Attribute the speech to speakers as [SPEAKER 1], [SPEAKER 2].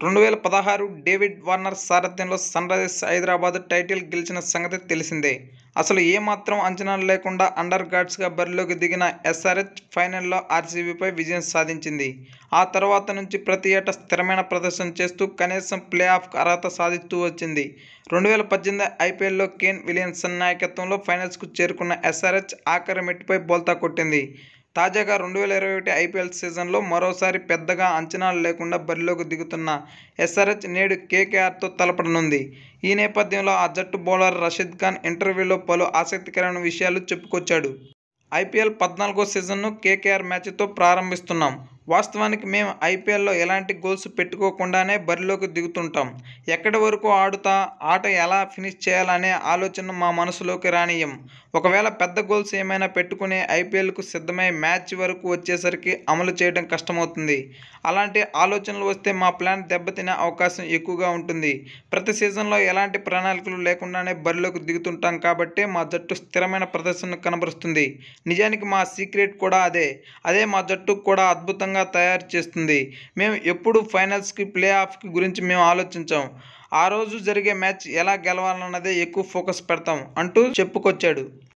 [SPEAKER 1] రెండు వేల పదహారు డేవిడ్ వార్నర్ సారథ్యంలో సన్ రైజర్స్ హైదరాబాద్ టైటిల్ గెలిచిన సంగతి తెలిసిందే అసలు ఏమాత్రం అంచనాలు లేకుండా అండర్ గార్డ్స్గా బరిలోకి దిగిన ఎస్ఆర్హెచ్ ఫైనల్లో ఆర్సీబీపై విజయం సాధించింది ఆ తర్వాత నుంచి ప్రతి ఏటా స్థిరమైన ప్రదర్శన చేస్తూ కనీసం ప్లే ఆఫ్కు అర్హత సాధిస్తూ వచ్చింది రెండు వేల పద్దెనిమిది ఐపీఎల్లో కేన్ విలియమ్సన్ నాయకత్వంలో ఫైనల్స్కు చేరుకున్న ఎస్ఆర్హెచ్ ఆఖరి మెట్టుపై బోల్తా కొట్టింది తాజాగా రెండు వేల ఇరవై ఒకటి ఐపీఎల్ సీజన్లో మరోసారి పెద్దగా అంచనాలు లేకుండా బరిలోకి దిగుతున్న ఎస్ఆర్హెచ్ నేడు కేకేఆర్తో తలపడనుంది ఈ నేపథ్యంలో ఆ జట్టు బౌలర్ రషీద్ ఖాన్ ఇంటర్వ్యూలో పలు ఆసక్తికరమైన విషయాలు చెప్పుకొచ్చాడు ఐపీఎల్ పద్నాలుగో సీజన్ను కేకేఆర్ మ్యాచ్తో ప్రారంభిస్తున్నాం వాస్తవానికి మేము ఐపీఎల్లో ఎలాంటి గోల్స్ పెట్టుకోకుండానే బరిలోకి దిగుతుంటాం ఎక్కడి వరకు ఆడుతా ఆట ఎలా ఫినిష్ చేయాలనే ఆలోచన మా మనసులోకి రానియం ఒకవేళ పెద్ద గోల్స్ ఏమైనా పెట్టుకుని ఐపీఎల్కు సిద్ధమై మ్యాచ్ వరకు వచ్చేసరికి అమలు చేయడం కష్టమవుతుంది అలాంటి ఆలోచనలు వస్తే మా ప్లాన్ దెబ్బతినే అవకాశం ఎక్కువగా ఉంటుంది ప్రతి సీజన్లో ఎలాంటి ప్రణాళికలు లేకుండానే బరిలోకి దిగుతుంటాం కాబట్టి మా జట్టు స్థిరమైన ప్రదర్శన కనబరుస్తుంది నిజానికి మా సీక్రెట్ కూడా అదే అదే మా జట్టు కూడా అద్భుతంగా తయారు చేస్తుంది మేము ఎప్పుడు ఫైనల్స్కి ప్లే ఆఫ్కి గురించి మేము ఆలోచించాం ఆ రోజు జరిగే మ్యాచ్ ఎలా గెలవాలన్నదే ఎక్కువ ఫోకస్ పెడతాం అంటూ చెప్పుకొచ్చాడు